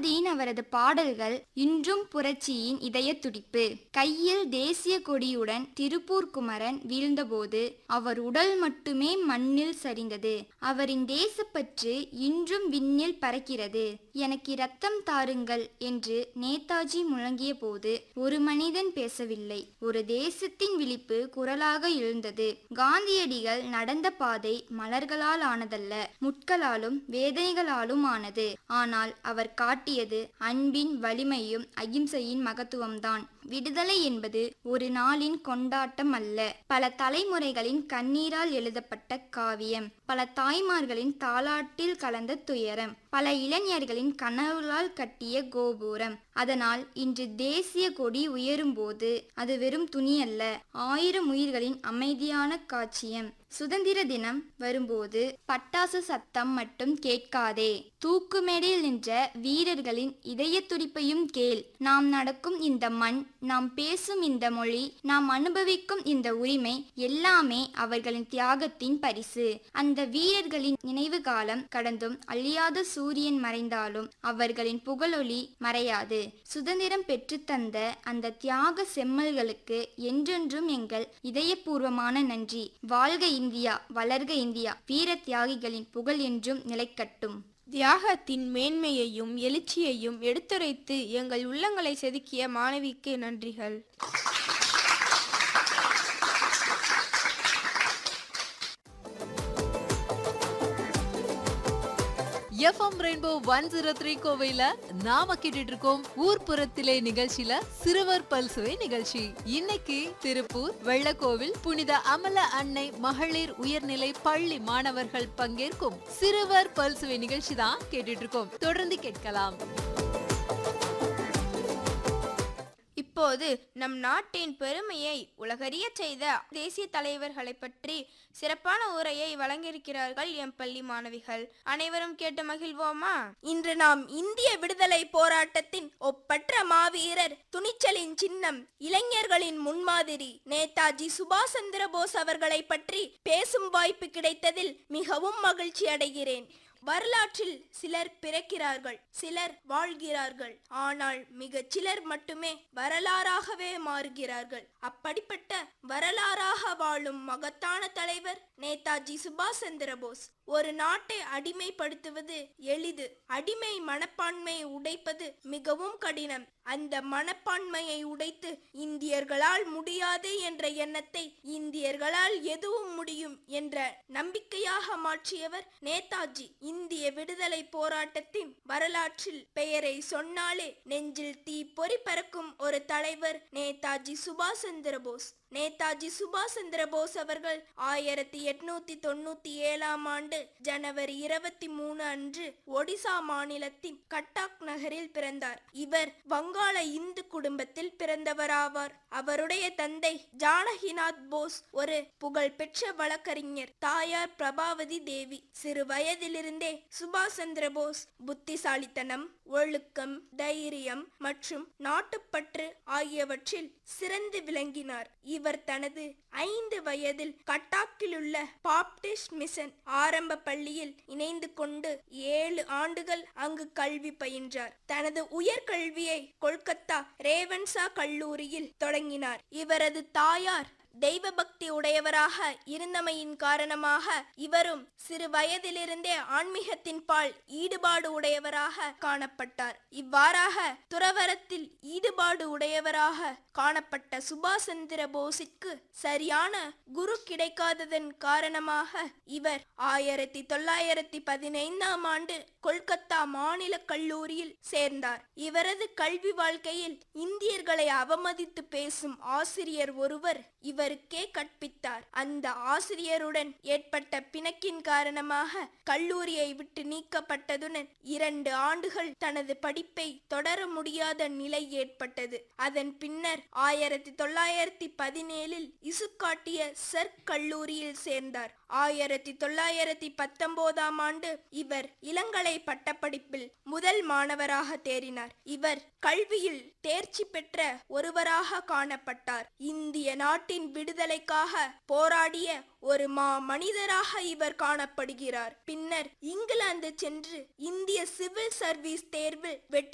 காந்தியின் அவரது பாடல்கள் இன்றும் புரட்சியின் இதய துடிப்பு கையில் தேசிய கொடியுடன் திருப்பூர் குமரன் வீழ்ந்தபோது அவர் உடல் மட்டுமே மண்ணில் சரிந்தது அவரின் தேசப்பற்று இன்றும் விண்ணில் பறக்கிறது எனக்கு ரத்தம் தாருங்கள் என்று நேதாஜி முழங்கிய போது ஒரு மனிதன் பேசவில்லை ஒரு தேசத்தின் விழிப்பு குரலாக எழுந்தது காந்தியடிகள் நடந்த பாதை மலர்களால் ஆனதல்ல முட்களாலும் வேதனைகளாலும் ஆனது ஆனால் அவர் காட்டியது அன்பின் வலிமையும் அகிம்சையின் மகத்துவம்தான் விடுதலை என்பது ஒரு நாளின் கொண்டாட்டம் அல்ல பல தலைமுறைகளின் கண்ணீரால் எழுதப்பட்ட காவியம் பல தாய்மார்களின் தாலாட்டில் கலந்த துயரம் பல இளைஞர்களின் கனவுகளால் கட்டிய கோபுரம் அதனால் இன்று தேசிய கொடி உயரும்போது அது வெறும் துணி அல்ல ஆயிரம் உயிர்களின் அமைதியான காட்சியம் சுதந்திர தினம் வரும்போது பட்டாசு சத்தம் மட்டும் கேட்காதே தூக்குமேடையில் நின்ற வீரர்களின் இதய துடிப்பையும் கேள் நாம் நடக்கும் இந்த மண் நாம் பேசும் இந்த மொழி நாம் அனுபவிக்கும் இந்த உரிமை எல்லாமே அவர்களின் தியாகத்தின் பரிசு அந்த வீரர்களின் நினைவு காலம் கடந்தும் அழியாத சூரியன் மறைந்தாலும் அவர்களின் புகழொளி மறையாது சுதந்திரம் பெற்றுத்தந்த அந்த தியாக செம்மல்களுக்கு என்றென்றும் எங்கள் இதயபூர்வமான நன்றி வாழ்க இந்தியா வளர்க இந்தியா வீர தியாகிகளின் புகழ் என்றும் நிலைக்கட்டும் தியாகத்தின் மேன்மையையும் எழுச்சியையும் எடுத்துரைத்து எங்கள் உள்ளங்களை செதுக்கிய மாணவிக்கு நன்றிகள் FM rainbow one zero three கோவையில நாம கேட்டுட்டு இருக்கோம் ஊர்ப்புறத்திலே நிகழ்ச்சியில சிறுவர் பல்சுவை நிகழ்ச்சி இன்னைக்கு திருப்பூர் வெள்ளக்கோவில் புனித அமல அன்னை மகளிர் உயர்நிலை பள்ளி மாணவர்கள் பங்கேற்கும் சிறுவர் பல்சுவை நிகழ்ச்சி தான் கேட்டுட்டு இருக்கோம் தொடர்ந்து கேட்கலாம் இப்போது நம் நாட்டின் பெருமையை உலகறியச் செய்த தேசிய தலைவர்களை பற்றி சிறப்பான உரையை வழங்கியிருக்கிறார்கள் எம் பள்ளி மாணவிகள் அனைவரும் கேட்டு மகிழ்வோமா இன்று நாம் இந்திய விடுதலை போராட்டத்தின் ஒப்பற்ற மாவீரர் துணிச்சலின் சின்னம் இளைஞர்களின் முன்மாதிரி நேதாஜி சுபாஷ் சந்திர போஸ் அவர்களை பற்றி பேசும் வாய்ப்பு கிடைத்ததில் மிகவும் மகிழ்ச்சி அடைகிறேன் வரலாற்றில் சிலர் பிறக்கிறார்கள் சிலர் வாழ்கிறார்கள் ஆனால் மிகச் சிலர் மட்டுமே வரலாறாகவே மாறுகிறார்கள் அப்படிப்பட்ட வரலாறாக வாழும் மகத்தான தலைவர் நேதாஜி சுபாஷ் சந்திர போஸ் ஒரு நாட்டை அடிமைப்படுத்துவது எளிது அடிமை மனப்பான்மையை உடைப்பது மிகவும் கடினம் அந்த மனப்பான்மையை உடைத்து இந்தியர்களால் முடியாது என்ற எண்ணத்தை இந்தியர்களால் எதுவும் முடியும் என்ற நம்பிக்கையாக மாற்றியவர் நேதாஜி இந்திய விடுதலை போராட்டத்தின் வரலாற்றில் பெயரை சொன்னாலே நெஞ்சில் தீ பொறி பறக்கும் ஒரு தலைவர் நேதாஜி சுபாஷ் சந்திர போஸ் நேதாஜி சுபாஷ் சந்திர போஸ் அவர்கள் ஆயிரத்தி எட்நூத்தி தொண்ணூத்தி ஏழாம் ஆண்டு ஜனவரி இருபத்தி மூணு அன்று ஒடிசா மாநிலத்தின் கட்டாக் நகரில் பிறந்தார் இவர் வங்காள இந்து குடும்பத்தில் பிறந்தவராவார் அவருடைய தந்தை ஜானகிநாத் போஸ் ஒரு புகழ்பெற்ற வழக்கறிஞர் தாயார் பிரபாவதி தேவி சிறு வயதிலிருந்தே சுபாஷ் சந்திர போஸ் புத்திசாலித்தனம் ஒழுக்கம் தைரியம் மற்றும் நாட்டுப்பற்று ஆகியவற்றில் சிறந்து விளங்கினார் இவர் தனது ஐந்து வயதில் கட்டாக்கிலுள்ள பாப்டிஸ்ட் மிஷன் ஆரம்ப பள்ளியில் இணைந்து கொண்டு ஏழு ஆண்டுகள் அங்கு கல்வி பயின்றார் தனது உயர்கல்வியை கொல்கத்தா ரேவன்சா கல்லூரியில் தொடங்கினார் இவரது தாயார் தெய்வ பக்தி உடையவராக இருந்தமையின் காரணமாக இவரும் சிறு வயதிலிருந்தே ஆன்மீகத்தின் பால் ஈடுபாடு உடையவராக காணப்பட்டார் இவ்வாறாக துறவரத்தில் ஈடுபாடு உடையவராக காணப்பட்ட சுபாஷ் சந்திர போஸிற்கு சரியான குரு கிடைக்காததன் காரணமாக இவர் ஆயிரத்தி தொள்ளாயிரத்தி பதினைந்தாம் ஆண்டு கொல்கத்தா மாநில கல்லூரியில் சேர்ந்தார் இவரது கல்வி வாழ்க்கையில் இந்தியர்களை அவமதித்து பேசும் ஆசிரியர் ஒருவர் இவருக்கே கற்பித்தார் அந்த ஆசிரியருடன் ஏற்பட்ட பிணக்கின் காரணமாக கல்லூரியை விட்டு நீக்கப்பட்டதுடன் இரண்டு ஆண்டுகள் தனது படிப்பை தொடர முடியாத நிலை ஏற்பட்டது அதன் பின்னர் ஆயிரத்தி தொள்ளாயிரத்தி பதினேழில் இசுக்காட்டிய சர்க் கல்லூரியில் சேர்ந்தார் ஆயிரத்தி தொள்ளாயிரத்தி பத்தொன்பதாம் ஆண்டு இவர் இளங்கலை பட்டப்படிப்பில் முதல் மாணவராக தேறினார் இவர் கல்வியில் தேர்ச்சி பெற்ற ஒருவராக காணப்பட்டார் இந்திய நாட்டின் விடுதலைக்காக போராடிய ஒரு மா மனிதராக இவர் காணப்படுகிறார் பின்னர் இங்கிலாந்து சென்று இந்திய சிவில் சர்வீஸ் தேர்வில் வெற்றி